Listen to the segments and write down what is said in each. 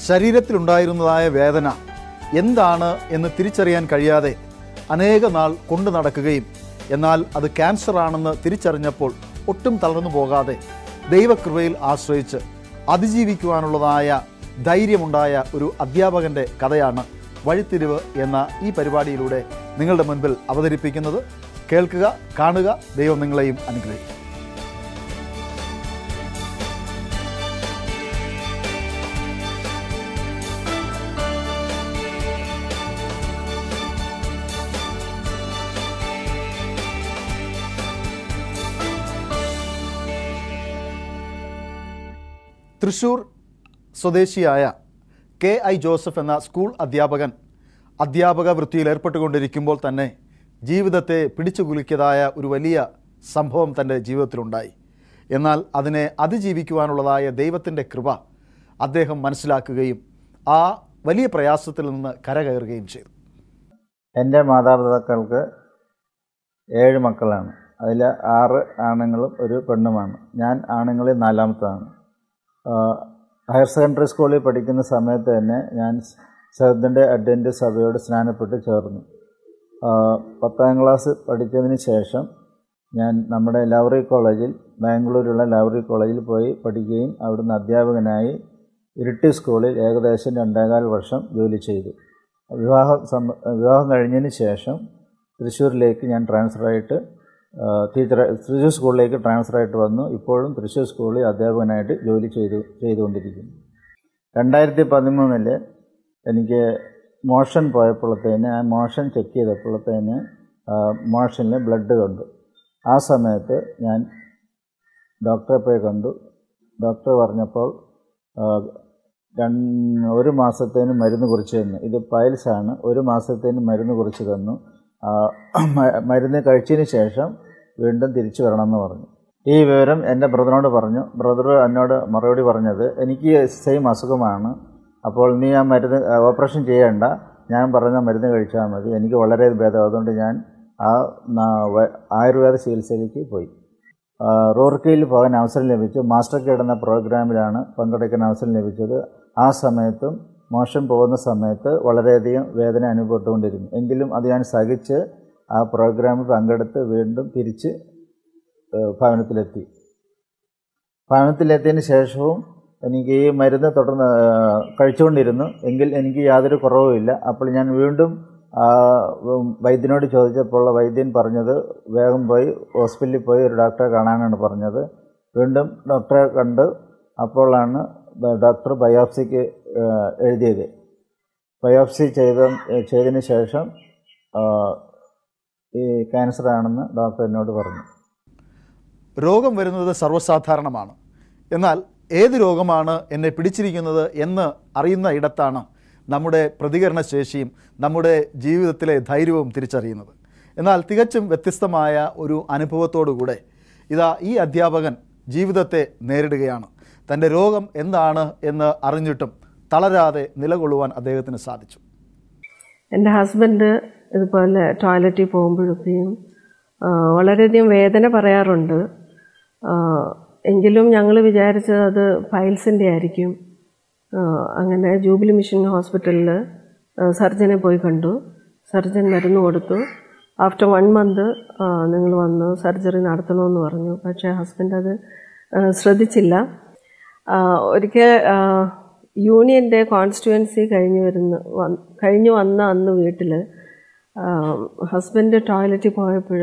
ശരീരത്തിലുണ്ടായിരുന്നതായ വേദന എന്താണ് എന്ന് തിരിച്ചറിയാൻ കഴിയാതെ അനേക നാൾ കൊണ്ടു നടക്കുകയും എന്നാൽ അത് ക്യാൻസർ ആണെന്ന് തിരിച്ചറിഞ്ഞപ്പോൾ ഒട്ടും തളർന്നു പോകാതെ ദൈവകൃപയിൽ ആശ്രയിച്ച് അതിജീവിക്കുവാനുള്ളതായ ധൈര്യമുണ്ടായ ഒരു അധ്യാപകൻ്റെ കഥയാണ് വഴിത്തിരിവ് എന്ന ഈ പരിപാടിയിലൂടെ നിങ്ങളുടെ മുൻപിൽ അവതരിപ്പിക്കുന്നത് കേൾക്കുക കാണുക ദൈവം നിങ്ങളെയും അനുഗ്രഹിക്കും തൃശൂർ സ്വദേശിയായ കെ ഐ ജോസഫ് എന്ന സ്കൂൾ അധ്യാപകൻ അധ്യാപക വൃത്തിയിൽ ഏർപ്പെട്ടുകൊണ്ടിരിക്കുമ്പോൾ തന്നെ ജീവിതത്തെ പിടിച്ചു കുലുക്കിയതായ ഒരു വലിയ സംഭവം തൻ്റെ ജീവിതത്തിലുണ്ടായി എന്നാൽ അതിനെ അതിജീവിക്കുവാനുള്ളതായ ദൈവത്തിൻ്റെ കൃപ അദ്ദേഹം മനസ്സിലാക്കുകയും ആ വലിയ പ്രയാസത്തിൽ നിന്ന് കരകയറുകയും ചെയ്തു എൻ്റെ മാതാപിതാക്കൾക്ക് ഏഴ് മക്കളാണ് അതിൽ ആറ് ആണുങ്ങളും ഒരു പെണ്ണുമാണ് ഞാൻ ആണുങ്ങളിൽ നാലാമത്താണ് ആഹ് ഹയർ സെക്കൻഡറി സ്കൂളിൽ പഠിക്കുന്ന സമയത്ത് തന്നെ ഞാൻ സെവത്തിൻ്റെ അഡ്വൻറ്റ് സഭയോട് സ്നാനപ്പെട്ട് ചേർന്നു ആഹ് പത്താം ക്ലാസ് പഠിച്ചതിന് ശേഷം ഞാൻ നമ്മുടെ ലവറി കോളേജിൽ ബാംഗ്ലൂരുള്ള ലവറി കോളേജിൽ പോയി പഠിക്കുകയും അവിടുന്ന് അധ്യാപകനായി ഇരിട്ടി സ്കൂളിൽ ഏകദേശം രണ്ടേകാൽ വർഷം ജോലി ചെയ്തു വിവാഹം സംബ വിവാഹം കഴിഞ്ഞതിന് ശേഷം തൃശ്ശൂരിലേക്ക് ഞാൻ ട്രാൻസ്ഫറായിട്ട് ടീച്ചർ തൃശ്ശൂർ സ്കൂളിലേക്ക് ട്രാൻസ്ഫറായിട്ട് വന്നു ഇപ്പോഴും തൃശ്ശൂർ സ്കൂളിൽ അധ്യാപകനായിട്ട് ജോലി ചെയ്തു ചെയ്തുകൊണ്ടിരിക്കുന്നു രണ്ടായിരത്തി പതിമൂന്നിൽ എനിക്ക് മോഷൻ പോയപ്പോഴത്തേന് ആ മോഷൻ ചെക്ക് ചെയ്തപ്പോഴത്തേന് മോഷനിൽ ബ്ലഡ് കണ്ടു ആ സമയത്ത് ഞാൻ ഡോക്ടറെ പോയി കണ്ടു ഡോക്ടർ പറഞ്ഞപ്പോൾ ആ, രണ്ട് ഒരു മാസത്തേന് മരുന്ന് കുറിച്ച് തന്നു ഇത് പൈൽസ് ആണ് ഒരു മാസത്തേന് മരുന്ന് കുറിച്ച് തന്നു ആ, മ- മരുന്ന് കഴിച്ചതിന് ശേഷം വീണ്ടും തിരിച്ചു വരണമെന്ന് പറഞ്ഞു ഈ വിവരം എൻ്റെ ബ്രദറിനോട് പറഞ്ഞു ബ്രദർ എന്നോട് മറുപടി പറഞ്ഞത് എനിക്ക് സെയിം അസുഖമാണ് അപ്പോൾ നീ ആ മരുന്ന് ആ, ഓപ്പറേഷൻ ചെയ്യേണ്ട ഞാൻ പറഞ്ഞ മരുന്ന് കഴിച്ചാൽ മതി എനിക്ക് വളരെ ഭേദം അതുകൊണ്ട് ഞാൻ ആ ന- വ- ആയുർവേദ ചികിത്സയിലേക്ക് പോയി ആ, റൂർക്കയിൽ പോകാൻ അവസരം ലഭിച്ചു മാസ്റ്റർ കേഡ് എന്ന പ്രോഗ്രാമിലാണ് പങ്കെടുക്കാൻ അവസരം ലഭിച്ചത് ആ സമയത്തും മോശം പോകുന്ന സമയത്ത് വളരെയധികം വേദന അനുഭവപ്പെട്ടുകൊണ്ടിരുന്നു എങ്കിലും അത് ഞാൻ സഹിച്ച് ആ പ്രോഗ്രാമിൽ പങ്കെടുത്ത് വീണ്ടും തിരിച്ച് ഏഹ്, ഭവനത്തിലെത്തി ഭവനത്തിലെത്തിയതിന് ശേഷവും എനിക്ക് ഈ മരുന്ന് തുടർന്ന് ഏഹ്, കഴിച്ചുകൊണ്ടിരുന്നു എങ്കിൽ എനിക്ക് യാതൊരു കുറവുമില്ല അപ്പോൾ ഞാൻ വീണ്ടും ആ, ഉം, വൈദ്യനോട് ചോദിച്ചപ്പോൾ വൈദ്യൻ പറഞ്ഞത് വേഗം പോയി ഹോസ്പിറ്റലിൽ പോയി ഒരു ഡോക്ടറെ കാണാനാണ് പറഞ്ഞത് വീണ്ടും ഡോക്ടറെ കണ്ട് അപ്പോഴാണ് ബ- ഡോക്ടർ ബയോപ്സിക്ക് ഏഹ്, എഴുതിയത് ബയോപ്സി ചെയ്ത ചെയ്തതിന് ശേഷം ആ, ഈ ക്യാൻസർ ആണെന്ന് ഡോക്ടർ എന്നോട് പറഞ്ഞു രോഗം വരുന്നത് സർവ്വസാധാരണമാണ് എന്നാൽ ഏത് രോഗമാണ് എന്നെ പിടിച്ചിരിക്കുന്നത് എന്ന് അറിയുന്ന ഇടത്താണ് നമ്മുടെ പ്രതികരണ ശേഷിയും നമ്മുടെ ജീവിതത്തിലെ ധൈര്യവും തിരിച്ചറിയുന്നത് എന്നാൽ തികച്ചും വ്യത്യസ്തമായ ഒരു അനുഭവത്തോടുകൂടെ ഇതാ ഈ അധ്യാപകൻ ജീവിതത്തെ നേരിടുകയാണ് തൻ്റെ രോഗം എന്താണ് എന്ന് അറിഞ്ഞിട്ടും തളരാതെ നിലകൊള്ളുവാൻ അദ്ദേഹത്തിന് സാധിച്ചു എൻ്റെ ഹസ്ബൻഡ് ഇതുപോലെ ടോയ്ലറ്റിൽ പോകുമ്പോഴൊക്കെയും ആ, വളരെയധികം വേദന പറയാറുണ്ട് ആ, എങ്കിലും ഞങ്ങൾ വിചാരിച്ചത് അത് പൈൽസിൻ്റെ ആയിരിക്കും ആ, അങ്ങനെ ജൂബിലി മിഷൻ ഹോസ്പിറ്റലിൽ സർജനെ പോയി കണ്ടു സർജൻ മരുന്ന് കൊടുത്തു ആഫ്റ്റർ വൺ മന്ത് നിങ്ങൾ വന്ന് സർജറി നടത്തണമെന്ന് പറഞ്ഞു പക്ഷേ ഹസ്ബൻഡ് അത് ആ, ശ്രദ്ധിച്ചില്ല ആ, ഒരിക്കൽ ആ, യൂണിയൻ്റെ കോൺസ്റ്റിറ്റ്യുവൻസി കഴിഞ്ഞ് വരുന്ന വന്ന് കഴിഞ്ഞ് വന്ന അന്ന് വീട്ടിൽ ഹസ്ബൻഡ് ടോയ്ലറ്റിൽ പോയപ്പോൾ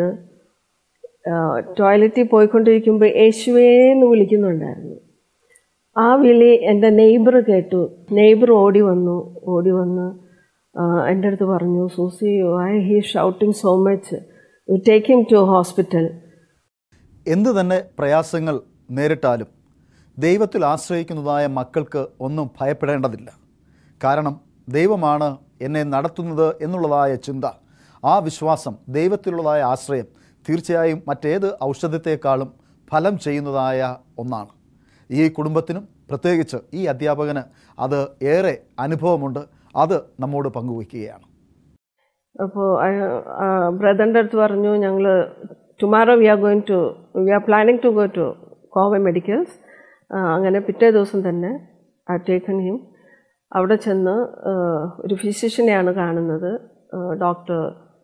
ടോയ്ലറ്റിൽ പോയിക്കൊണ്ടിരിക്കുമ്പോൾ യേശുവേ എന്ന് വിളിക്കുന്നുണ്ടായിരുന്നു ആ വിളി എൻ്റെ നെയ്ബർ കേട്ടു നെയ്ബർ ഓടി വന്നു ഓടി വന്ന് ആ, എൻ്റെ അടുത്ത് പറഞ്ഞു Susie why he shouting so much you take him to hospital എന്ത് തന്നെ പ്രയാസങ്ങൾ നേരിട്ടാലും ദൈവത്തിൽ ആശ്രയിക്കുന്നതായ മക്കൾക്ക് ഒന്നും ഭയപ്പെടേണ്ടതില്ല കാരണം ദൈവമാണ് എന്നെ നടത്തുന്നത് എന്നുള്ളതായ ചിന്ത ആ വിശ്വാസം ദൈവത്തിലുള്ളതായ ആശ്രയം തീർച്ചയായും മറ്റേത് ഔഷധത്തെക്കാളും ഫലം ചെയ്യുന്നതായ ഒന്നാണ് ഈ കുടുംബത്തിനും പ്രത്യേകിച്ച് ഈ അധ്യാപകന് അത് ഏറെ അനുഭവമുണ്ട് അത് നമ്മോട് പങ്കുവയ്ക്കുകയാണ് അപ്പോൾ ബ്രദറിൻ്റെ അടുത്ത് പറഞ്ഞു ഞങ്ങൾ tomorrow we are going to we are planning to go to Kova medicals അങ്ങനെ പിറ്റേ ദിവസം തന്നെ ഐ ടേക്കൺ ഹിം അവിടെ ചെന്ന് ആ, ഒരു ഫിസിഷ്യനെയാണ് കാണുന്നത് ഡോക്ടർ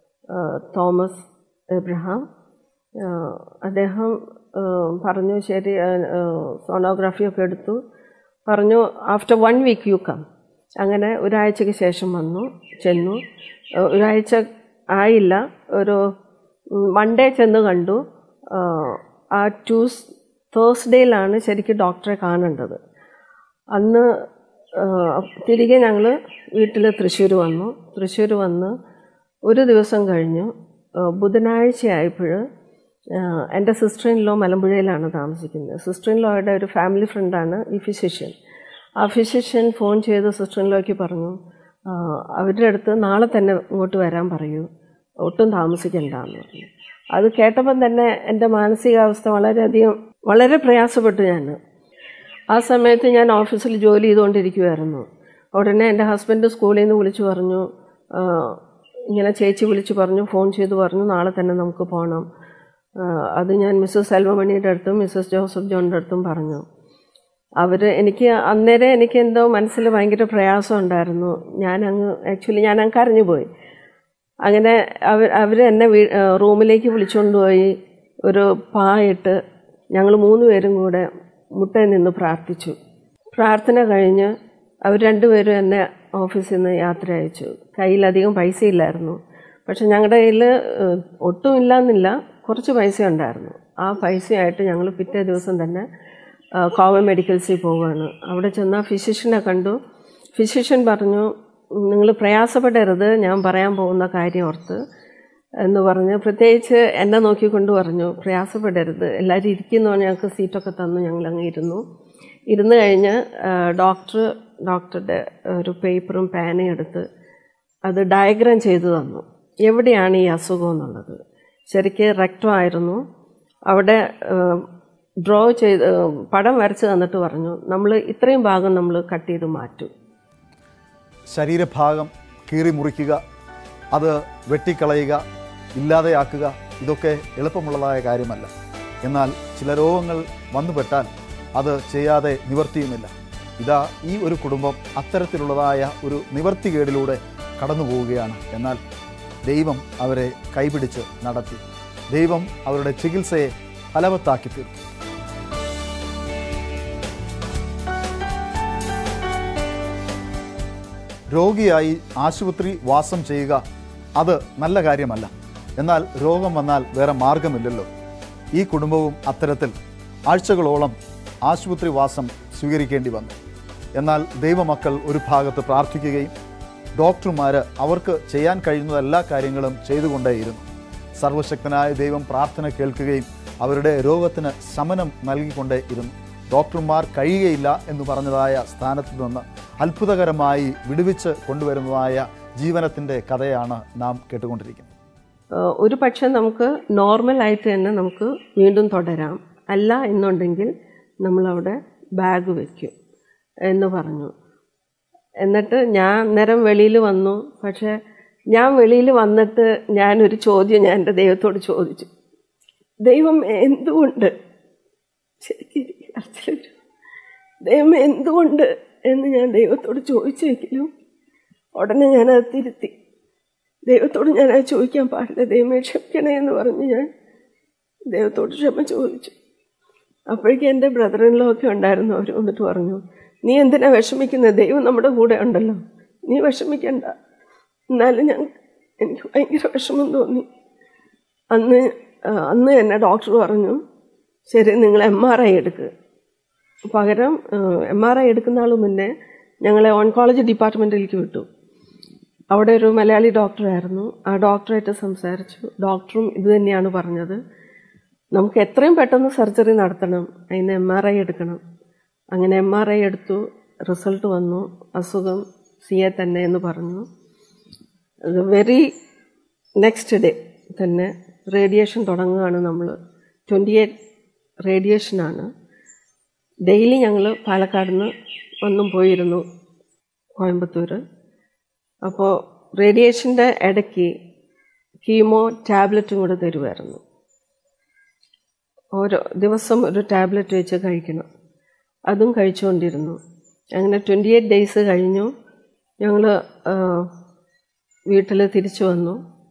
തോമസ് എബ്രഹാം ആ, അദ്ദേഹം ആ, പറഞ്ഞു ശരി സോണോഗ്രാഫിയൊക്കെ എടുത്തു പറഞ്ഞു after one week you come അങ്ങനെ ഒരാഴ്ചയ്ക്ക് ശേഷം വന്നു ചെന്നു ആ, ഒരാഴ്ച ആയില്ല ഒരു മൺഡേ ചെന്ന് കണ്ടു ആ, ആ ട്യൂസ് തേഴ്സ്ഡേയിലാണ് ശരിക്കും ഡോക്ടറെ കാണേണ്ടത് അന്ന് ആ, തിരികെ ഞങ്ങൾ വീട്ടിൽ തൃശ്ശൂർ വന്നു തൃശ്ശൂർ വന്ന് ഒരു ദിവസം കഴിഞ്ഞു ആ, ബുധനാഴ്ചയായപ്പോൾ എൻ്റെ സിസ്റ്റർ ഇൻ ലോ മലമ്പുഴയിലാണ് താമസിക്കുന്നത് സിസ്റ്റർ ഇൻ ലോയുടെ ഒരു ഫാമിലി ഫ്രണ്ടാണ് ഈ ഫിസിഷ്യൻ ആ ഫിസിഷ്യൻ ഫോൺ ചെയ്ത് സിസ്റ്റർ ഇൻ ലോയ്ക്ക് പറഞ്ഞു ആ, അവരുടെ അടുത്ത് നാളെ തന്നെ ഇങ്ങോട്ട് വരാൻ പറയൂ ഒട്ടും താമസിക്കണ്ടെന്ന് പറഞ്ഞു അത് കേട്ടപ്പം തന്നെ എൻ്റെ മാനസികാവസ്ഥ വളരെയധികം വളരെ പ്രയാസപ്പെട്ടു ഞാൻ ആ സമയത്ത് ഞാൻ ഓഫീസിൽ ജോലി ചെയ്തുകൊണ്ടിരിക്കുമായിരുന്നു ഉടനെ എൻ്റെ ഹസ്ബൻഡ് സ്കൂളിൽ നിന്ന് വിളിച്ചു പറഞ്ഞു ആ, ഇങ്ങനെ ചേച്ചി വിളിച്ചു പറഞ്ഞു ഫോൺ ചെയ്ത് പറഞ്ഞു നാളെ തന്നെ നമുക്ക് പോകണം ആ, അത് ഞാൻ മിസ്സസ് സെൽവമണിയുടെ അടുത്തും മിസ്സസ് ജോസഫ് ജോണിൻ്റെ അടുത്തും പറഞ്ഞു അവർ എനിക്ക് അന്നേരം എനിക്ക് എന്തോ മനസ്സിൽ ഭയങ്കര പ്രയാസം ഉണ്ടായിരുന്നു ഞാൻ അങ്ങ് ആക്ച്വലി ഞാൻ അങ്ങ് കരഞ്ഞു പോയി അങ്ങനെ അവർ അവർ എന്നെ വീ റൂമിലേക്ക് വിളിച്ചുകൊണ്ട് പോയി ഒരു പായിട്ട് ഞങ്ങൾ മൂന്ന് പേരും കൂടെ മുട്ടയിൽ നിന്ന് പ്രാർത്ഥിച്ചു പ്രാർത്ഥന കഴിഞ്ഞ് അവർ രണ്ടുപേരും എന്നെ ഓഫീസിൽ നിന്ന് യാത്ര അയച്ചു കയ്യിലധികം പൈസ ഇല്ലായിരുന്നു പക്ഷെ ഞങ്ങളുടെ കയ്യിൽ ഒട്ടും ഇല്ലാന്നില്ല കുറച്ച് പൈസ ഉണ്ടായിരുന്നു ആ പൈസയായിട്ട് ഞങ്ങൾ പിറ്റേ ദിവസം തന്നെ ആ, കോവ മെഡിക്കൽസിൽ പോവുകയാണ് അവിടെ ചെന്ന ഫിസിഷ്യനെ കണ്ടു ഫിസിഷ്യൻ പറഞ്ഞു നിങ്ങൾ പ്രയാസപ്പെടരുത് ഞാൻ പറയാൻ പോകുന്ന കാര്യം ഓർത്ത് എന്ന് പറഞ്ഞ് പ്രത്യേകിച്ച് എന്നെ നോക്കിക്കൊണ്ട് പറഞ്ഞു പ്രയാസപ്പെടരുത് എല്ലാവരും ഇരിക്കുന്നു ഞങ്ങൾക്ക് സീറ്റൊക്കെ തന്നു ഞങ്ങൾ അങ്ങ് ഇരുന്നു ഇരുന്ന് കഴിഞ്ഞ് ആ, ഡോക്ടർ ഡോക്ടറുടെ ഒരു പേപ്പറും പേനയും എടുത്ത് അത് ഡയഗ്രാം ചെയ്തു തന്നു എവിടെയാണ് ഈ അസുഖം എന്നുള്ളത് ശരിക്ക് രക്തമായിരുന്നു അവിടെ ഡ്രോ ചെയ്ത് ആ, പടം വരച്ച് തന്നിട്ട് പറഞ്ഞു നമ്മൾ ഇത്രയും ഭാഗം നമ്മൾ കട്ട് ചെയ്ത് മാറ്റും ശരീരഭാഗം കീറി മുറിക്കുക അത് വെട്ടിക്കളയുക ഇല്ലാതെയാക്കുക ഇതൊക്കെ എളുപ്പമുള്ളതായ കാര്യമല്ല എന്നാൽ ചില രോഗങ്ങൾ വന്നുപെട്ടാൽ അത് ചെയ്യാതെ നിവർത്തിയുമില്ല ഇതാ ഈ ഒരു കുടുംബം അത്തരത്തിലുള്ളതായ ഒരു നിവർത്തികേടിലൂടെ കടന്നു പോവുകയാണ് എന്നാൽ ദൈവം അവരെ കൈപിടിച്ച് നടത്തി ദൈവം അവരുടെ ചികിത്സയെ ഫലവത്താക്കി തീർന്നു രോഗിയായി ആശുപത്രി വാസം ചെയ്യുക അത് നല്ല കാര്യമല്ല എന്നാൽ രോഗം വന്നാൽ വേറെ മാർഗമില്ലല്ലോ ഈ കുടുംബവും അത്തരത്തിൽ ആഴ്ചകളോളം ആശുപത്രി വാസം സ്വീകരിക്കേണ്ടി വന്നു എന്നാൽ ദൈവമക്കൾ ഒരു ഭാഗത്ത് പ്രാർത്ഥിക്കുകയും ഡോക്ടർമാർ അവർക്ക് ചെയ്യാൻ കഴിയുന്ന എല്ലാ കാര്യങ്ങളും ചെയ്തുകൊണ്ടേയിരുന്നു സർവശക്തനായ ദൈവം പ്രാർത്ഥന കേൾക്കുകയും അവരുടെ രോഗത്തിന് ശമനം നൽകിക്കൊണ്ടേ ഇരുന്നു ഡോക്ടർമാർ കഴിയുകയില്ല എന്ന് പറഞ്ഞതായ സ്ഥാനത്ത് നിന്ന് അത്ഭുതകരമായി വിടുവിച്ച് കൊണ്ടുവരുന്നതായ ജീവനത്തിൻ്റെ കഥയാണ് നാം കേട്ടുകൊണ്ടിരിക്കുന്നത് ഏഹ് ഒരു പക്ഷെ നമുക്ക് നോർമലായിട്ട് തന്നെ നമുക്ക് വീണ്ടും തുടരാം അല്ല എന്നുണ്ടെങ്കിൽ നമ്മളവിടെ ബാഗ് വയ്ക്കും എന്ന് പറഞ്ഞു എന്നിട്ട് ഞാൻ നേരം വെളിയിൽ വന്നു പക്ഷേ ഞാൻ വെളിയിൽ വന്നിട്ട് ഞാനൊരു ചോദ്യം ഞാൻ എൻ്റെ ദൈവത്തോട് ചോദിച്ചു ദൈവം എന്തുകൊണ്ട് ശരിക്കും എനിക്ക് കരച്ചിൽ വരും. ദൈവം എന്തുകൊണ്ട് എന്ന് ഞാൻ ദൈവത്തോട് ചോദിച്ചെങ്കിലും ഉടനെ ഞാനത് തിരുത്തി ദൈവത്തോട് ഞാൻ അത് ചോദിക്കാൻ പാടില്ല ദൈവമേ ക്ഷമിക്കണേ എന്ന് പറഞ്ഞ് ഞാൻ ദൈവത്തോട് ക്ഷമ ചോദിച്ചു അപ്പോഴേക്കും എൻ്റെ ബ്രദറിലോ ഒക്കെ ഉണ്ടായിരുന്നു അവർ വന്നിട്ട് പറഞ്ഞു നീ എന്തിനാ വിഷമിക്കുന്നത് ദൈവം നമ്മുടെ കൂടെ ഉണ്ടല്ലോ നീ വിഷമിക്കണ്ട എന്നാലും ഞാൻ എനിക്ക് ഭയങ്കര വിഷമം തോന്നി അന്ന് ആ, അന്ന് എന്നെ ഡോക്ടർ പറഞ്ഞു ശരി നിങ്ങൾ എം ആർ ഐ എടുക്കുക പകരം എം ആർ ഐ എടുക്കുന്ന ആൾ മുന്നേ ഞങ്ങളെ ഓൺകോളജി ഡിപ്പാർട്ട്മെൻറ്റിലേക്ക് വിട്ടു അവിടെ ഒരു മലയാളി ഡോക്ടറായിരുന്നു ആ ഡോക്ടറായിട്ട് സംസാരിച്ചു ഡോക്ടറും ഇത് തന്നെയാണ് പറഞ്ഞത് നമുക്ക് എത്രയും പെട്ടെന്ന് സർജറി നടത്തണം അതിന് എം ആർ ഐ എടുക്കണം അങ്ങനെ എം ആർ ഐ എടുത്തു റിസൾട്ട് വന്നു അസുഖം സി എ തന്നെ എന്ന് പറഞ്ഞു വെരി നെക്സ്റ്റ് ഡേ തന്നെ റേഡിയേഷൻ തുടങ്ങുകയാണ് നമ്മൾ ട്വൻറ്റി എയ്റ്റ് റേഡിയേഷനാണ് ഡെയിലി ഞങ്ങൾ പാലക്കാട് നിന്ന് വന്നും പോയിരുന്നു കോയമ്പത്തൂർ അപ്പോൾ റേഡിയേഷൻ്റെ ഇടയ്ക്ക് കീമോ ടാബ്ലറ്റും കൂടെ തരുമായിരുന്നു ഓരോ ദിവസം ഒരു ടാബ്ലറ്റ് വെച്ച് കഴിക്കണം അതും കഴിച്ചുകൊണ്ടിരുന്നു അങ്ങനെ ട്വൻറ്റി എയ്റ്റ് ഡേയ്സ് കഴിഞ്ഞു ഞങ്ങൾ വീട്ടിൽ തിരിച്ചു വന്നു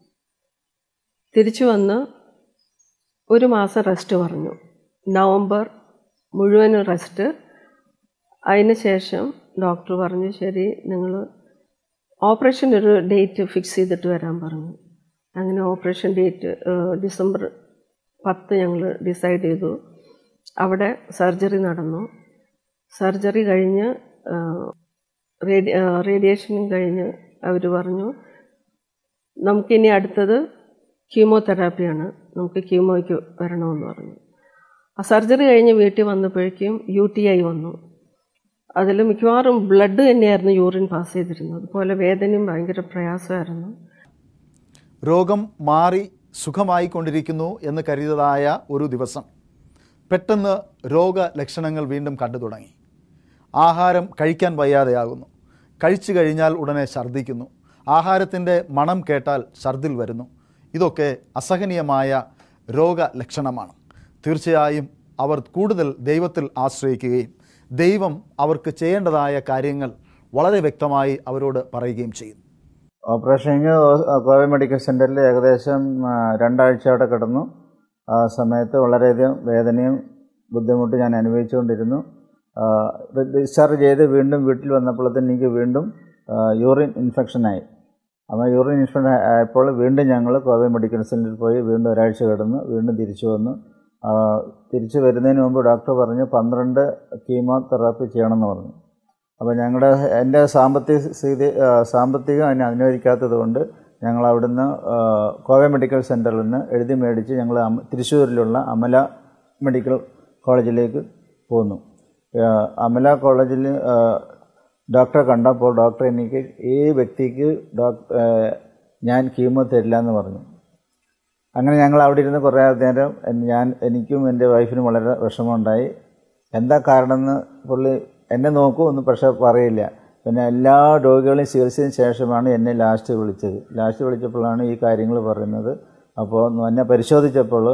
തിരിച്ചു വന്ന് ഒരു മാസം റെസ്റ്റ് പറഞ്ഞു നവംബർ മുഴുവനും റെസ്റ്റ് അതിന് ശേഷം ഡോക്ടർ പറഞ്ഞു ശരി നിങ്ങൾ ഓപ്പറേഷൻ ഒരു ഡേറ്റ് ഫിക്സ് ചെയ്തിട്ട് വരാൻ പറഞ്ഞു അങ്ങനെ ഓപ്പറേഷൻ ഡേറ്റ് ഡിസംബർ പത്ത് ഞങ്ങൾ ഡിസൈഡ് ചെയ്തു അവിടെ സർജറി നടന്നു സർജറി കഴിഞ്ഞ് റേഡി റേഡിയേഷനും കഴിഞ്ഞ് അവർ പറഞ്ഞു നമുക്കിനി അടുത്തത് കീമോതെറാപ്പിയാണ് നമുക്ക് കീമോയ്ക്ക് വരണമെന്ന് പറഞ്ഞു ആ സർജറി കഴിഞ്ഞ് വീട്ടിൽ വന്നപ്പോഴേക്കും യു ടി ഐ വന്നു അതിൽ മിക്കവാറും ബ്ലഡ് തന്നെയായിരുന്നു യൂറിൻ പാസ് ചെയ്തിരുന്നത് അതുപോലെ വേദനയും ഭയങ്കര പ്രയാസമായിരുന്നു രോഗം മാറി സുഖമായിക്കൊണ്ടിരിക്കുന്നു എന്ന് കരുതിയതായ ഒരു ദിവസം പെട്ടെന്ന് രോഗലക്ഷണങ്ങൾ വീണ്ടും കണ്ടു തുടങ്ങി ആഹാരം കഴിക്കാൻ വയ്യാതെയാകുന്നു കഴിച്ചു കഴിഞ്ഞാൽ ഉടനെ ഛർദ്ദിക്കുന്നു ആഹാരത്തിൻ്റെ മണം കേട്ടാൽ ഛർദിൽ വരുന്നു ഇതൊക്കെ അസഹനീയമായ രോഗലക്ഷണമാണ് തീർച്ചയായും അവർ കൂടുതൽ ദൈവത്തിൽ ആശ്രയിക്കുകയും ദൈവം അവർക്ക് ചെയ്യേണ്ടതായ കാര്യങ്ങൾ വളരെ വ്യക്തമായി അവരോട് പറയുകയും ചെയ്യും ഓപ്പറേഷൻ കഴിഞ്ഞ് ഹോ- കോവി മെഡിക്കൽ സെൻറ്ററിൽ ഏകദേശം ആ, രണ്ടാഴ്ച അവിടെ കിടന്നു ആ സമയത്ത് വളരെയധികം വേദനയും ബുദ്ധിമുട്ടും ഞാൻ അനുഭവിച്ചുകൊണ്ടിരുന്നു ആ, ഡിസ്ചാർജ് ചെയ്ത് വീണ്ടും വീട്ടിൽ വന്നപ്പോഴത്തേന് എനിക്ക് വീണ്ടും ആ, യൂറിൻ ഇൻഫെക്ഷനായി അപ്പോൾ യൂറിൻ ഇൻഫെക്ഷൻ ആയപ്പോൾ വീണ്ടും ഞങ്ങൾ കോവി മെഡിക്കൽ സെൻറ്ററിൽ പോയി വീണ്ടും ഒരാഴ്ച കിടന്നു വീണ്ടും തിരിച്ചു വന്നു ആ, തിരിച്ചു വരുന്നതിന് മുമ്പ് ഡോക്ടർ പറഞ്ഞു പന്ത്രണ്ട് കീമോതെറാപ്പി ചെയ്യണമെന്ന് പറഞ്ഞു അപ്പോൾ ഞങ്ങളുടെ എൻ്റെ സാമ്പത്തിക സ്ഥിതി ആ, സാമ്പത്തികം അതിനെ അനുവദിക്കാത്തത് കൊണ്ട് ഞങ്ങൾ അവിടുന്ന് ആ, കോവ മെഡിക്കൽ സെൻറ്ററിൽ നിന്ന് എഴുതി മേടിച്ച് ഞങ്ങൾ അമ- തൃശ്ശൂരിലുള്ള അമല മെഡിക്കൽ കോളേജിലേക്ക് പോന്നു ആ, അമല കോളേജിൽ ആ, ഡോക്ടറെ കണ്ടപ്പോൾ ഡോക്ടർ എനിക്ക് ഈ വ്യക്തിക്ക് ഡോക്ടർ ഞാൻ കീമോ തരില്ല എന്ന് പറഞ്ഞു അങ്ങനെ ഞങ്ങൾ അവിടെ ഇരുന്ന് കുറേ നേരം എൻ- ഞാൻ എനിക്കും എൻ്റെ വൈഫിനും വളരെ വിഷമമുണ്ടായി എന്താ കാരണമെന്ന് പുള്ളി എന്നെ നോക്കുമെന്ന് പക്ഷെ പറയില്ല പിന്നെ എല്ലാ രോഗികളെയും ചികിത്സയ്ക്ക് ശേഷമാണ് എന്നെ ലാസ്റ്റ് വിളിച്ചത് ലാസ്റ്റ് വിളിച്ചപ്പോഴാണ് ഈ കാര്യങ്ങൾ പറയുന്നത് അപ്പോൾ എന്നെ പരിശോധിച്ചപ്പോൾ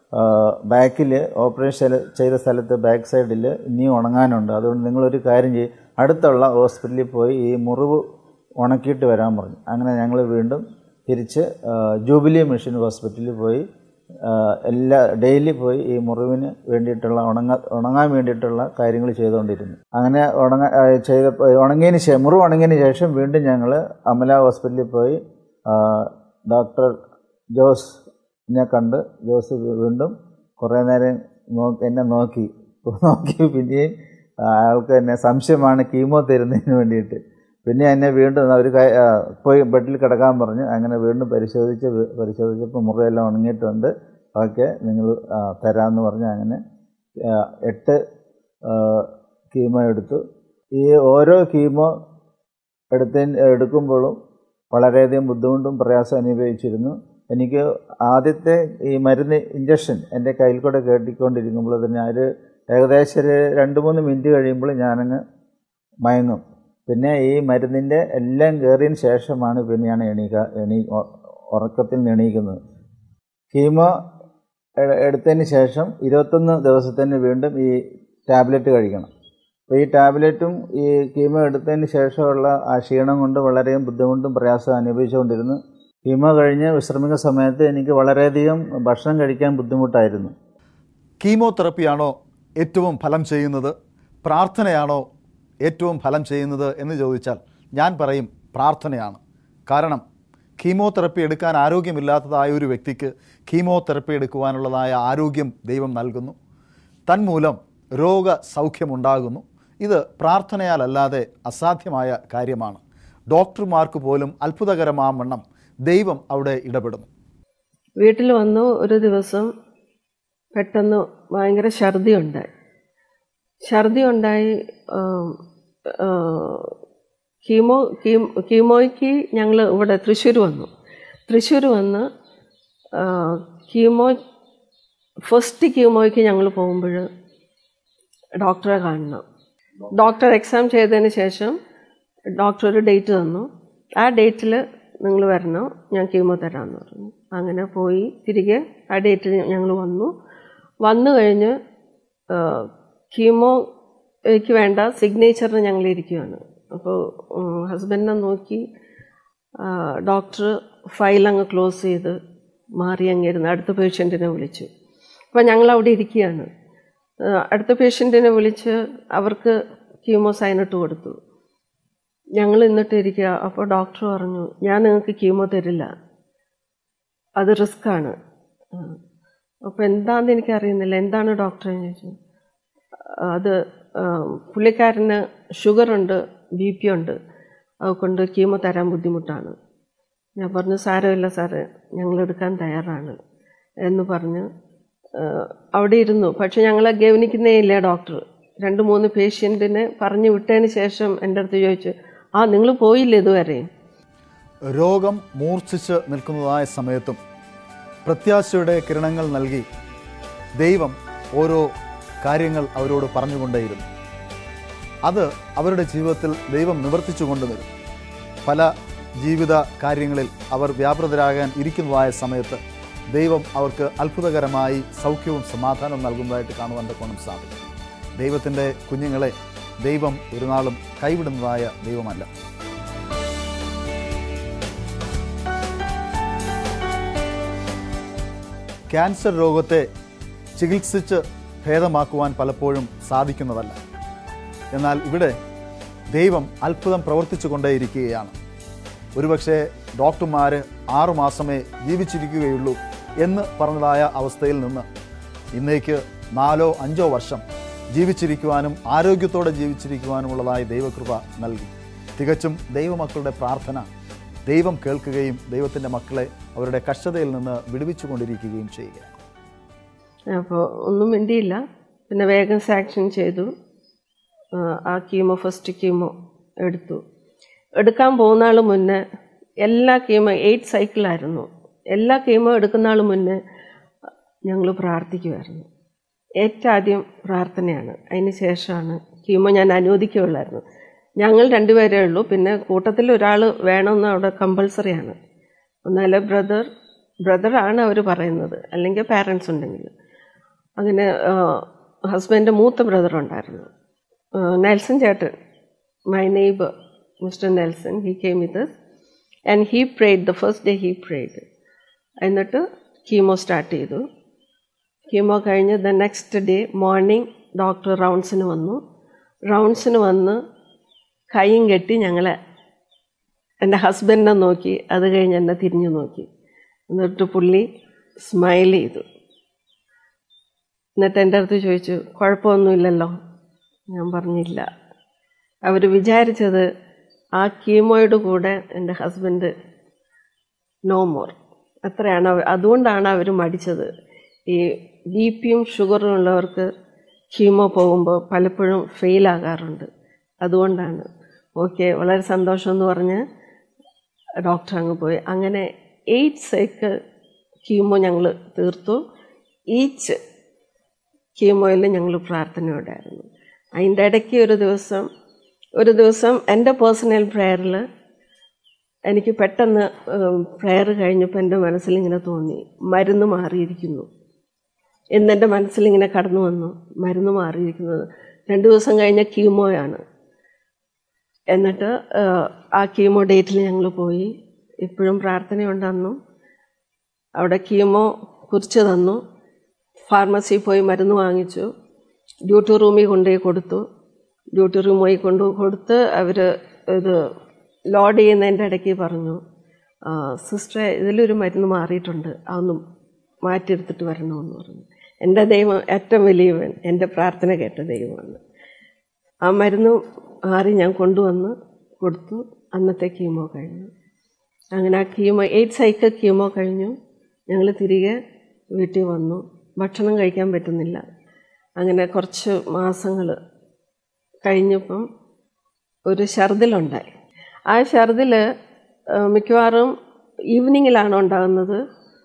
ബാക്കിൽ ഓപ്പറേഷൻ ചെയ്ത സ്ഥലത്ത് ബാക്ക് സൈഡിൽ ഇനിയും ഉണങ്ങാനുണ്ട് അതുകൊണ്ട് നിങ്ങളൊരു കാര്യം ചെയ്യും അടുത്തുള്ള ഹോസ്പിറ്റലിൽ പോയി ഈ മുറിവ് ഉണക്കിയിട്ട് വരാൻ പറഞ്ഞു അങ്ങനെ ഞങ്ങൾ വീണ്ടും തിരിച്ച് ആ, ജൂബിലി മിഷൻ ഹോസ്പിറ്റലിൽ പോയി ആ, എല്ലാ ഡെയിലി പോയി ഈ മുറിവിന് വേണ്ടിയിട്ടുള്ള ഉണങ്ങ ഉണങ്ങാൻ വേണ്ടിയിട്ടുള്ള കാര്യങ്ങൾ ചെയ്തുകൊണ്ടിരുന്നു അങ്ങനെ ഉണങ്ങ ആ, ചെയ്ത ഉണങ്ങിയതിന് ശേഷം മുറിവ് ഉണങ്ങിയതിന് ശേഷം വീണ്ടും ഞങ്ങൾ അമല ഹോസ്പിറ്റലിൽ പോയി ആ, ഡോക്ടർ ജോസിനെ കണ്ട് ജോസ് വീണ്ടും കുറേ നേരം നോക്കി എന്നെ നോക്കി നോക്കി പിന്നെയും അയാൾക്ക് എന്നെ സംശയമാണ് കീമോ തരുന്നതിന് വേണ്ടിയിട്ട് പിന്നെ എന്നെ വീണ്ടും അവർ പോയി ബെഡിൽ കിടക്കാൻ പറഞ്ഞു അങ്ങനെ വീണ്ടും പരിശോധിച്ച് വി- പരിശോധിച്ചപ്പോൾ മുറിയെല്ലാം ഉണങ്ങിയിട്ടുണ്ട് ഓക്കെ നിങ്ങൾ ആ, തരാമെന്ന് പറഞ്ഞ് അങ്ങനെ ആ, എട്ട് ആ, കീമോ എടുത്തു ഈ ഓരോ കീമോ എടുത്തതിന് എടുക്കുമ്പോഴും വളരെയധികം ബുദ്ധിമുട്ടും പ്രയാസം അനുഭവിച്ചിരുന്നു എനിക്ക് ആദ്യത്തെ ഈ മരുന്ന് ഇഞ്ചക്ഷൻ എൻ്റെ കയ്യിൽ കൂടെ കേട്ടിക്കൊണ്ടിരിക്കുമ്പോൾ തന്നെ ഒരു ഏകദേശം ഒരു രണ്ട് മൂന്ന് മിനിറ്റ് കഴിയുമ്പോൾ ഞാനങ്ങ് മയങ്ങും പിന്നെ ഈ മരുന്നിൻ്റെ എല്ലാം കയറിയതിന് ശേഷമാണ് പിന്നെ ഞാൻ എണീക്ക എണീ ഉ- ഉറക്കത്തിൽ നിന്ന് എണീക്കുന്നത് കീമോ എ- എടുത്തതിന് ശേഷം ഇരുപത്തൊന്ന് ദിവസത്തിന് വീണ്ടും ഈ ടാബ്ലറ്റ് കഴിക്കണം അപ്പോൾ ഈ ടാബ്ലറ്റും ഈ കീമോ എടുത്തതിന് ശേഷമുള്ള ആ ക്ഷീണം കൊണ്ട് വളരെയും ബുദ്ധിമുട്ടും പ്രയാസം അനുഭവിച്ചുകൊണ്ടിരുന്നു കീമോ കഴിഞ്ഞ് വിശ്രമിക്കുന്ന സമയത്ത് എനിക്ക് വളരെയധികം ഭക്ഷണം കഴിക്കാൻ ബുദ്ധിമുട്ടായിരുന്നു കീമോതെറപ്പിയാണോ ഏറ്റവും ഫലം ചെയ്യുന്നത് പ്രാർത്ഥനയാണോ ഏറ്റവും ഫലം ചെയ്യുന്നത് എന്ന് ചോദിച്ചാൽ ഞാൻ പറയും പ്രാർത്ഥനയാണ് കാരണം കീമോതെറപ്പി എടുക്കാൻ ആരോഗ്യമില്ലാത്തതായ ഒരു വ്യക്തിക്ക് കീമോതെറപ്പി എടുക്കുവാനുള്ളതായ ആരോഗ്യം ദൈവം നൽകുന്നു തന്മൂലം രോഗസൗഖ്യമുണ്ടാകുന്നു ഇത് പ്രാർത്ഥനയാലല്ലാതെ അസാധ്യമായ കാര്യമാണ് ഡോക്ടർമാർക്ക് പോലും അത്ഭുതകരമാവണ്ണം ദൈവം അവിടെ ഇടപെടുന്നു വീട്ടിൽ വന്നു ഒരു ദിവസം പെട്ടെന്ന് ഭയങ്കര ഛർദി ഉണ്ടായി ഛർദി ഉണ്ടായി ആം, ആ, കീമോ കീം- കീമോയ്ക്ക് ഞങ്ങൾ ഇവിടെ തൃശ്ശൂർ വന്നു തൃശ്ശൂർ വന്ന് ആ, കീമോ ഫസ്റ്റ് കീമോയ്ക്ക് ഞങ്ങൾ പോകുമ്പോൾ ഡോക്ടറെ കാണണം ഡോക്ടർ എക്സാം ചെയ്തതിന് ശേഷം ഡോക്ടർ ഒരു ഡേറ്റ് തന്നു ആ ഡേറ്റിൽ നിങ്ങൾ വരണം ഞാൻ കീമോ തരാമെന്ന് പറഞ്ഞു അങ്ങനെ പോയി തിരികെ ആ ഡേറ്റിൽ ഞങ്ങൾ വന്നു വന്നു കഴിഞ്ഞ് ആ, കീമോ എനിക്ക് വേണ്ട സിഗ്നേച്ചറിന് ഞങ്ങൾ ഇരിക്കുകയാണ് അപ്പോൾ ഹസ്ബൻഡിനെ നോക്കി ഡോക്ടർ ഫയൽ അങ്ങ് ക്ലോസ് ചെയ്ത് മാറി അങ്ങിരുന്ന് അടുത്ത പേഷ്യൻറ്റിനെ വിളിച്ചു അപ്പോൾ ഞങ്ങൾ അവിടെ ഇരിക്കുകയാണ് ആ, അടുത്ത പേഷ്യൻറ്റിനെ വിളിച്ച് അവർക്ക് കീമോ സൈനിട്ട് കൊടുത്തു ഞങ്ങൾ എന്നിട്ട് ഇരിക്കുക അപ്പോൾ ഡോക്ടർ പറഞ്ഞു ഞാൻ നിങ്ങൾക്ക് കീമോ തരില്ല അത് റിസ്ക്കാണ് അപ്പോൾ എന്താണെന്ന് എനിക്കറിയുന്നില്ല എന്താണ് ഡോക്ടർ എന്ന് ചോദിച്ചു അത് ആ, പുള്ളിക്കാരന് ഷുഗറുണ്ട് ബി പി ഉണ്ട് അതുകൊണ്ട് കീമോ തരാൻ ബുദ്ധിമുട്ടാണ് ഞാൻ പറഞ്ഞു സാരമില്ല സാറ് ഞങ്ങൾ എടുക്കാൻ തയ്യാറാണ് എന്ന് പറഞ്ഞ് ആ, അവിടെ ഇരുന്നു പക്ഷെ ഞങ്ങളെ ഗവനിക്കുന്നേ ഇല്ല ഡോക്ടർ രണ്ട് മൂന്ന് പേഷ്യൻറ്റിനെ പറഞ്ഞു വിട്ടതിന് ശേഷം എൻ്റെ അടുത്ത് ചോദിച്ചു ആ നിങ്ങൾ പോയില്ലേ ഇതുവരെ രോഗം മൂർച്ഛിച്ച് നിൽക്കുന്നതായ സമയത്തും പ്രത്യാശയുടെ കിരണങ്ങൾ നൽകി ദൈവം ഓരോ കാര്യങ്ങൾ അവരോട് പറഞ്ഞുകൊണ്ടേയിരുന്നു അത് അവരുടെ ജീവിതത്തിൽ ദൈവം നിവർത്തിച്ചു കൊണ്ടുവരും പല ജീവിത കാര്യങ്ങളിൽ അവർ വ്യാപൃതരാകാൻ ഇരിക്കുന്നതായ സമയത്ത് ദൈവം അവർക്ക് അത്ഭുതകരമായി സൗഖ്യവും സമാധാനവും നൽകുന്നതായിട്ട് കാണുവാൻ കോണം സാധിക്കും ദൈവത്തിൻ്റെ കുഞ്ഞുങ്ങളെ ദൈവം ഒരു നാളും കൈവിടുന്നതായ ദൈവമല്ല ക്യാൻസർ രോഗത്തെ ചികിത്സിച്ച് ഭേദമാക്കുവാൻ പലപ്പോഴും സാധിക്കുന്നതല്ല എന്നാൽ ഇവിടെ ദൈവം അത്ഭുതം പ്രവർത്തിച്ചു കൊണ്ടേയിരിക്കുകയാണ് ഒരുപക്ഷെ ഡോക്ടർമാർ ആറുമാസമേ ജീവിച്ചിരിക്കുകയുള്ളൂ എന്ന് പറഞ്ഞതായ അവസ്ഥയിൽ നിന്ന് ഇന്നേക്ക് നാലോ അഞ്ചോ വർഷം ജീവിച്ചിരിക്കുവാനും ആരോഗ്യത്തോടെ ജീവിച്ചിരിക്കുവാനുമുള്ളതായ ദൈവകൃപ നൽകി തികച്ചും ദൈവമക്കളുടെ പ്രാർത്ഥന ദൈവം കേൾക്കുകയും ദൈവത്തിൻ്റെ മക്കളെ അവരുടെ കഷ്ടതയിൽ നിന്ന് വിടുവിച്ചുകൊണ്ടിരിക്കുകയും ചെയ്യുകയാണ് അപ്പോൾ ഒന്നും മിണ്ടിയില്ല പിന്നെ വേഗം സാക്ഷൻ ചെയ്തു ആ, ആ കീമോ ഫസ്റ്റ് കീമോ എടുത്തു എടുക്കാൻ പോകുന്ന ആൾ മുന്നേ എല്ലാ കീമോ എയ്റ്റ് സൈക്കിളായിരുന്നു എല്ലാ കീമോ എടുക്കുന്ന ആൾ മുന്നേ ഞങ്ങൾ പ്രാർത്ഥിക്കുമായിരുന്നു ഏറ്റവും ആദ്യം പ്രാർത്ഥനയാണ് അതിന് ശേഷമാണ് കീമോ ഞാൻ അനുവദിക്കുകയുള്ളായിരുന്നു ഞങ്ങൾ രണ്ടുപേരേ ഉള്ളൂ പിന്നെ കൂട്ടത്തിൽ ഒരാൾ വേണമെന്ന് അവിടെ കമ്പൾസറിയാണ് ഒന്നാലെ ബ്രദർ ബ്രദറാണ് അവർ പറയുന്നത് അല്ലെങ്കിൽ പാരൻസ് ഉണ്ടെങ്കിൽ അങ്ങനെ ഹസ്ബൻഡ് മൂത്ത ബ്രദർ ഉണ്ടായിരുന്നു ആ, നെൽസൺ ചേട്ടൻ my neighbour Mister Nelson he came with and he prayed the first day he prayed എന്നിട്ട് കീമോ സ്റ്റാർട്ട് ചെയ്തു കീമോ കഴിഞ്ഞ് the next day morning doctor റൗണ്ട്സിന് വന്നു റൗണ്ട്സിന് വന്ന് കൈയും കെട്ടി ഞങ്ങളെ എൻ്റെ ഹസ്ബൻഡിനെ നോക്കി അത് കഴിഞ്ഞ് എന്നെ തിരിഞ്ഞു നോക്കി എന്നിട്ട് പുള്ളി സ്മൈൽ ചെയ്തു എന്നിട്ട് എൻ്റെ അടുത്ത് ചോദിച്ചു കുഴപ്പമൊന്നുമില്ലല്ലോ ഞാൻ പറഞ്ഞില്ല അവർ വിചാരിച്ചത് ആ കീമോയുടെ കൂടെ എൻ്റെ ഹസ്ബൻഡ് നോ മോർ അത്രയാണ് അവർ അതുകൊണ്ടാണ് അവർ മടിച്ചത് ഈ ബി പിയും ഷുഗറും ഉള്ളവർക്ക് കീമോ പോകുമ്പോൾ പലപ്പോഴും ഫെയിൽ ആകാറുണ്ട് അതുകൊണ്ടാണ് ഓക്കെ വളരെ സന്തോഷം എന്ന് പറഞ്ഞ് ഡോക്ടർ അങ്ങ് പോയി അങ്ങനെ എയ്റ്റ് സൈക്കിൾ കീമോ ഞങ്ങൾ തീർത്തു ഈച്ച് കീമോയിൽ ഞങ്ങൾ പ്രാർത്ഥനയോടായിരുന്നു അതിൻ്റെ ഇടയ്ക്ക് ഒരു ദിവസം ഒരു ദിവസം എൻ്റെ പേഴ്സണൽ പ്രെയറിൽ എനിക്ക് പെട്ടെന്ന് പ്രെയർ കഴിഞ്ഞപ്പോൾ എൻ്റെ മനസ്സിലിങ്ങനെ തോന്നി മരുന്ന് മാറിയിരിക്കുന്നു എന്നെൻ്റെ മനസ്സിലിങ്ങനെ കടന്നു വന്നു മരുന്ന് മാറിയിരിക്കുന്നത് രണ്ട് ദിവസം കഴിഞ്ഞ കീമോയാണ് എന്നിട്ട് ആ, ആ കീമോ ഡേറ്റിൽ ഞങ്ങൾ പോയി ഇപ്പോഴും പ്രാർത്ഥനയുണ്ടെന്നും അവിടെ കീമോ കുറിച്ച് തന്നു ഫാർമസിയിൽ പോയി മരുന്ന് വാങ്ങിച്ചു ഡ്യൂട്ടി റൂമിൽ കൊണ്ടുപോയി കൊടുത്തു ഡ്യൂട്ടി റൂമിൽ കൊണ്ടു കൊടുത്ത് അവർ ഇത് ലോഡ് ചെയ്യുന്നതിൻ്റെ ഇടയ്ക്ക് പറഞ്ഞു സിസ്റ്ററെ ഇതിലൊരു മരുന്ന് മാറിയിട്ടുണ്ട് അതൊന്ന് മാറ്റിയെടുത്തിട്ട് വരണമെന്ന് പറഞ്ഞു എൻ്റെ ദൈവം ഏറ്റവും വലിയവൻ എൻ്റെ പ്രാർത്ഥന കേട്ട ദൈവമാണ് ആ മരുന്ന് മാറി ഞാൻ കൊണ്ടുവന്ന് കൊടുത്തു അന്നത്തെ കീമോ കഴിഞ്ഞു അങ്ങനെ ആ കീമോ എയ്റ്റ് സൈക്കിൾ കീമോ കഴിഞ്ഞു ഞങ്ങൾ തിരികെ വീട്ടിൽ വന്നു ഭക്ഷണം കഴിക്കാൻ പറ്റുന്നില്ല അങ്ങനെ കുറച്ച് മാസങ്ങൾ കഴിഞ്ഞപ്പം ഒരു ഛർദിലുണ്ടായി ആ ഛർദിൽ മിക്കവാറും ഈവനിങ്ങിലാണ് ഉണ്ടാകുന്നത്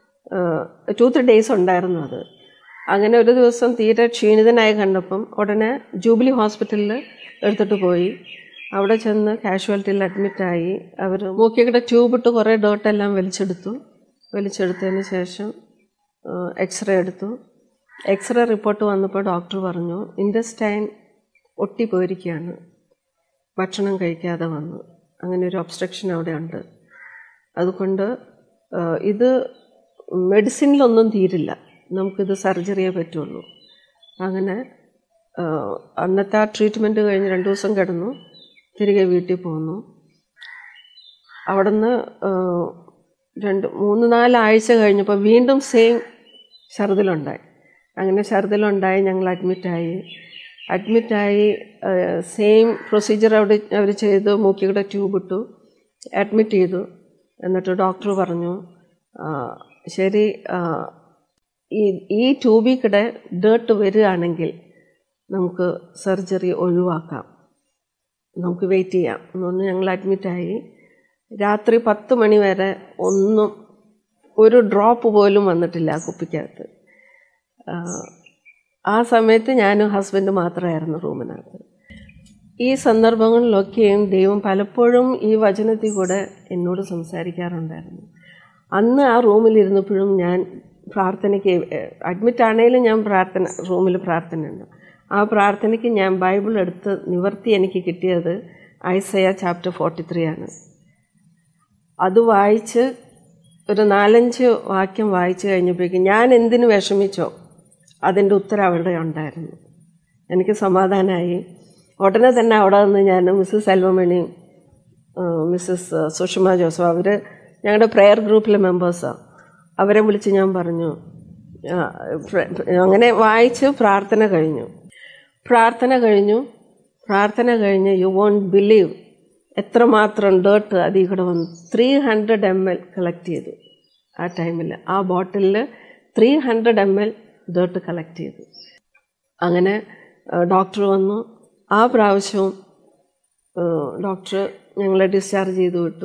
ടു ത്രീ ഡേയ്സ് ഉണ്ടായിരുന്നു അത് അങ്ങനെ ഒരു ദിവസം തീരെ ക്ഷീണിതനായി കണ്ടപ്പം ഉടനെ ജൂബിലി ഹോസ്പിറ്റലിൽ എടുത്തിട്ട് പോയി അവിടെ ചെന്ന് കാഷ്വാലിറ്റിയിൽ അഡ്മിറ്റായി അവർ മൂക്കിയുടെ ട്യൂബിട്ട് കുറേ ഡോട്ടെല്ലാം വലിച്ചെടുത്തു വലിച്ചെടുത്തതിന് ശേഷം എക്സ്റേ എടുത്തു എക്സ്റേ റിപ്പോർട്ട് വന്നപ്പോൾ ഡോക്ടർ പറഞ്ഞു ഇൻഡസ്റ്റൈൻ ഒട്ടിപ്പോയിരിക്കുകയാണ് ഭക്ഷണം കഴിക്കാതെ വന്നു അങ്ങനെ ഒരു ഒബ്സ്ട്രക്ഷൻ അവിടെ ഉണ്ട് അതുകൊണ്ട് ആ, ഇത് മെഡിസിനിലൊന്നും തീരില്ല നമുക്കിത് സർജറിയേ പറ്റുള്ളൂ അങ്ങനെ ആ, അന്നത്തെ ആ ട്രീറ്റ്മെൻറ്റ് കഴിഞ്ഞ് രണ്ട് ദിവസം കിടന്നു തിരികെ വീട്ടിൽ പോന്നു അവിടുന്ന് ആ, രണ്ട് മൂന്ന് നാലാഴ്ച കഴിഞ്ഞപ്പോൾ വീണ്ടും സെയിം ഛർദിലുണ്ടായി അങ്ങനെ ഛർദിലുണ്ടായി ഞങ്ങൾ അഡ്മിറ്റായി അഡ്മിറ്റായി സെയിം പ്രൊസീജിയർ അവിടെ അവർ ചെയ്തു മൂക്കിയുടെ ട്യൂബ് ഇട്ടു അഡ്മിറ്റ് ചെയ്തു എന്നിട്ട് ഡോക്ടർ പറഞ്ഞു ആ, ശരി ആ, ഈ ഈ ട്യൂബിൽ കൂടെ ഡേർട്ട് വരികയാണെങ്കിൽ നമുക്ക് സർജറി ഒഴിവാക്കാം നമുക്ക് വെയിറ്റ് ചെയ്യാം എന്ന് പറഞ്ഞ് ഞങ്ങൾ അഡ്മിറ്റായി രാത്രി പത്ത് മണി വരെ ഒന്നും ഒരു ഡ്രോപ്പ് പോലും വന്നിട്ടില്ല ആ കുപ്പിക്കകത്ത് ആ, ആ സമയത്ത് ഞാനും ഹസ്ബൻഡ് മാത്രമായിരുന്നു റൂമിനകത്ത് ഈ സന്ദർഭങ്ങളിലൊക്കെയും ദൈവം പലപ്പോഴും ഈ വചനത്തിൽ കൂടെ എന്നോട് സംസാരിക്കാറുണ്ടായിരുന്നു അന്ന് ആ റൂമിലിരുന്നപ്പോഴും ഞാൻ പ്രാർത്ഥനയ്ക്ക് അഡ്മിറ്റ് ആണെങ്കിലും ഞാൻ പ്രാർത്ഥന റൂമിൽ പ്രാർത്ഥനയുണ്ട് ആ പ്രാർത്ഥനയ്ക്ക് ഞാൻ ബൈബിൾ എടുത്ത് നിവർത്തി എനിക്ക് കിട്ടിയത് ഐസയ ചാപ്റ്റർ ഫോർട്ടി ത്രീ ആണ് അത് വായിച്ച് ഒരു നാലഞ്ച് വാക്യം വായിച്ചു കഴിഞ്ഞപ്പോഴേക്കും ഞാൻ എന്തിനു വിഷമിച്ചോ അതിൻ്റെ ഉത്തരം അവിടെ ഉണ്ടായിരുന്നു എനിക്ക് സമാധാനമായി ഉടനെ തന്നെ അവിടെ നിന്ന് ഞാൻ മിസ്സസ് സെൽവമണിയും മിസ്സസ് സുഷമ ജോസഫ് അവർ ഞങ്ങളുടെ പ്രെയർ ഗ്രൂപ്പിലെ മെമ്പേഴ്സാണ് അവരെ വിളിച്ച് ഞാൻ പറഞ്ഞു ആ, പ്ര- അങ്ങനെ വായിച്ച് പ്രാർത്ഥന കഴിഞ്ഞു പ്രാർത്ഥന കഴിഞ്ഞു പ്രാർത്ഥന കഴിഞ്ഞ് യു വോണ്ട് ബിലീവ് എത്രമാത്രം ഡേർട്ട് അതിൽ കൂടെ വന്നു three hundred M L collect ചെയ്തു ആ ടൈമിൽ ആ ബോട്ടിലിൽ three hundred M L dirt collect ചെയ്തു അങ്ങനെ ഡോക്ടർ വന്നു ആ പ്രാവശ്യവും ഡോക്ടർ ഞങ്ങളെ ഡിസ്ചാർജ് ചെയ്തു വിട്ടു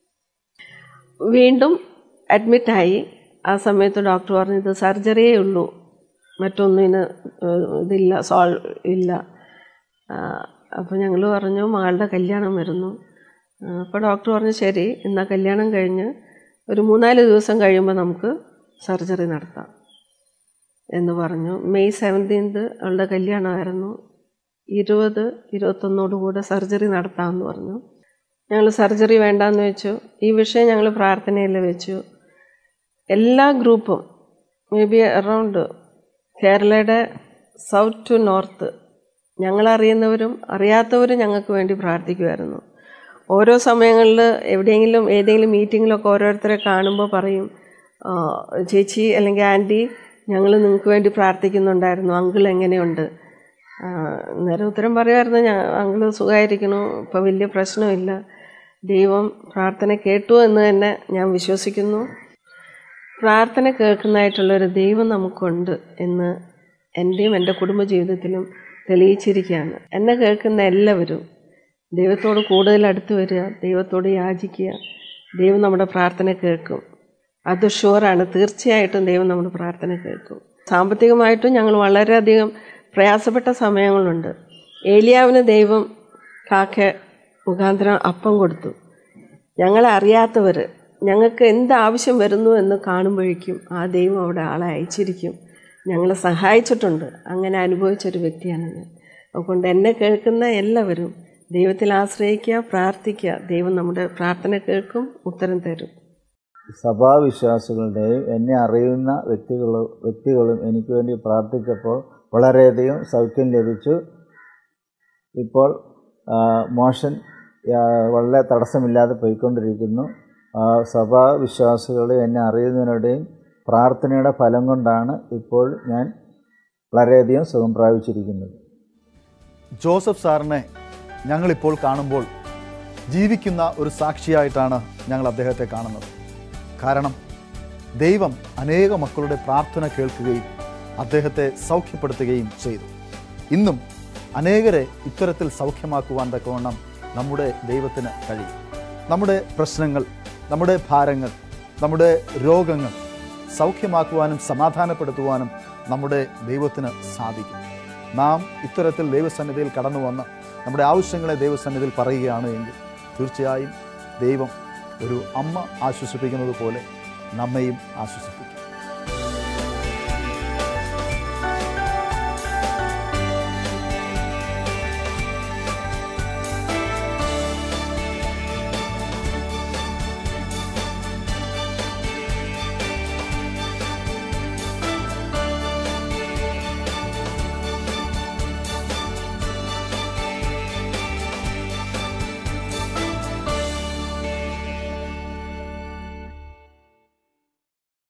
വീണ്ടും അഡ്മിറ്റായി ആ സമയത്ത് ഡോക്ടർ പറഞ്ഞു ഇത് സർജറിയേ ഉള്ളൂ മറ്റൊന്നിന് ഏഹ്, ഇതില്ല സോൾ ഇല്ല അപ്പോൾ ഞങ്ങൾ പറഞ്ഞു മകളുടെ കല്യാണം വരുന്നു അപ്പോൾ ഡോക്ടർ പറഞ്ഞു ശരി എന്നാൽ കല്യാണം കഴിഞ്ഞ് ഒരു മൂന്നാല് ദിവസം കഴിയുമ്പോൾ നമുക്ക് സർജറി നടത്താം എന്ന് പറഞ്ഞു മെയ് സെവൻറ്റീൻത് അവളുടെ കല്യാണമായിരുന്നു ഇരുപത് ഇരുപത്തൊന്നോടുകൂടെ സർജറി നടത്താമെന്ന് പറഞ്ഞു ഞങ്ങൾ സർജറി വേണ്ടാന്ന് വെച്ചു ഈ വിഷയം ഞങ്ങൾ പ്രാർത്ഥനയിൽ വെച്ചു എല്ലാ ഗ്രൂപ്പും മേ ബി അറൗണ്ട് കേരളയുടെ സൗത്ത് ടു നോർത്ത് ഞങ്ങളറിയുന്നവരും അറിയാത്തവരും ഞങ്ങൾക്ക് വേണ്ടി പ്രാർത്ഥിക്കുമായിരുന്നു ഓരോ സമയങ്ങളിൽ എവിടെയെങ്കിലും ഏതെങ്കിലും മീറ്റിങ്ങിലൊക്കെ ഓരോരുത്തരെ കാണുമ്പോൾ പറയും "ആ, ചേച്ചി അല്ലെങ്കിൽ ആൻറ്റി ഞങ്ങൾ നിങ്ങൾക്ക് വേണ്ടി പ്രാർത്ഥിക്കുന്നുണ്ടായിരുന്നു അങ്കിൾ എങ്ങനെയുണ്ട് ആ, നേരെ ഉത്തരം പറയുമായിരുന്നു ഞാൻ അങ്കിള് സുഖമായിരിക്കണു ഇപ്പോൾ വലിയ പ്രശ്നമില്ല ദൈവം പ്രാർത്ഥന കേട്ടു എന്ന് തന്നെ ഞാൻ വിശ്വസിക്കുന്നു പ്രാർത്ഥന കേൾക്കുന്നതായിട്ടുള്ളൊരു ദൈവം നമുക്കുണ്ട് എന്ന് എൻ്റെയും എൻ്റെ കുടുംബജീവിതത്തിലും തെളിയിച്ചിരിക്കുകയാണ് എന്നെ കേൾക്കുന്ന എല്ലാവരും ദൈവത്തോട് കൂടുതൽ അടുത്ത് വരിക ദൈവത്തോട് യാചിക്കുക ദൈവം നമ്മുടെ പ്രാർത്ഥന കേൾക്കും അത് ഷുവറാണ് തീർച്ചയായിട്ടും ദൈവം നമ്മുടെ പ്രാർത്ഥന കേൾക്കും സാമ്പത്തികമായിട്ടും ഞങ്ങൾ വളരെയധികം പ്രയാസപ്പെട്ട സമയങ്ങളുണ്ട് ഏലിയാവിന് ദൈവം കാക്ക മുഖാന്തരം അപ്പം കൊടുത്തു ഞങ്ങളെ അറിയാത്തവർ ഞങ്ങൾക്ക് എന്ത് ആവശ്യം വരുന്നു എന്ന് കാണുമ്പോഴേക്കും ആ ദൈവം അവിടെ ആളെ അയച്ചിരിക്കും ഞങ്ങളെ സഹായിച്ചിട്ടുണ്ട് അങ്ങനെ അനുഭവിച്ചൊരു വ്യക്തിയാണ് ഞാൻ അതുകൊണ്ട് എന്നെ കേൾക്കുന്ന എല്ലാവരും ദൈവത്തിൽ ആശ്രയിക്കുക പ്രാർത്ഥിക്കുക ദൈവം നമ്മുടെ പ്രാർത്ഥന കേൾക്കും ഉത്തരം തരും സഭാവിശ്വാസികളുടെയും എന്നെ അറിയുന്ന വ്യക്തികളും വ്യക്തികളും എനിക്ക് വേണ്ടി പ്രാർത്ഥിച്ചപ്പോൾ വളരെയധികം സൗഖ്യം ലഭിച്ചു ഇപ്പോൾ ആ, മോഷൻ ആ, വളരെ തടസ്സമില്ലാതെ പോയിക്കൊണ്ടിരിക്കുന്നു ആ, സഭാവിശ്വാസികളെ എന്നെ അറിയുന്നതിനുടെയും പ്രാർത്ഥനയുടെ ഫലം കൊണ്ടാണ് ഇപ്പോൾ ഞാൻ വളരെയധികം സുഖം പ്രാപിച്ചിരിക്കുന്നത് ജോസഫ് സാറിനെ ഞങ്ങളിപ്പോൾ കാണുമ്പോൾ ജീവിക്കുന്ന ഒരു സാക്ഷിയായിട്ടാണ് ഞങ്ങൾ അദ്ദേഹത്തെ കാണുന്നത് കാരണം ദൈവം അനേക മക്കളുടെ പ്രാർത്ഥന കേൾക്കുകയും അദ്ദേഹത്തെ സൗഖ്യപ്പെടുത്തുകയും ചെയ്തു ഇന്നും അനേകരെ ഇത്തരത്തിൽ സൗഖ്യമാക്കുവാൻ തക്കവണ്ണം നമ്മുടെ ദൈവത്തിന് കഴിയും നമ്മുടെ പ്രശ്നങ്ങൾ നമ്മുടെ ഭാരങ്ങൾ നമ്മുടെ രോഗങ്ങൾ സൗഖ്യമാക്കുവാനും സമാധാനപ്പെടുത്തുവാനും നമ്മുടെ ദൈവത്തിന് സാധിക്കും നാം ഇത്തരത്തിൽ ദൈവസന്നിധിയിൽ കടന്നു വന്ന് നമ്മുടെ ആവശ്യങ്ങളെ ദൈവസന്നിധിയിൽ പറയുകയാണ് എങ്കിൽ തീർച്ചയായും ദൈവം ഒരു അമ്മ ആശ്വസിപ്പിക്കുന്നത് പോലെ നമ്മയും ആശ്വസിപ്പിക്കും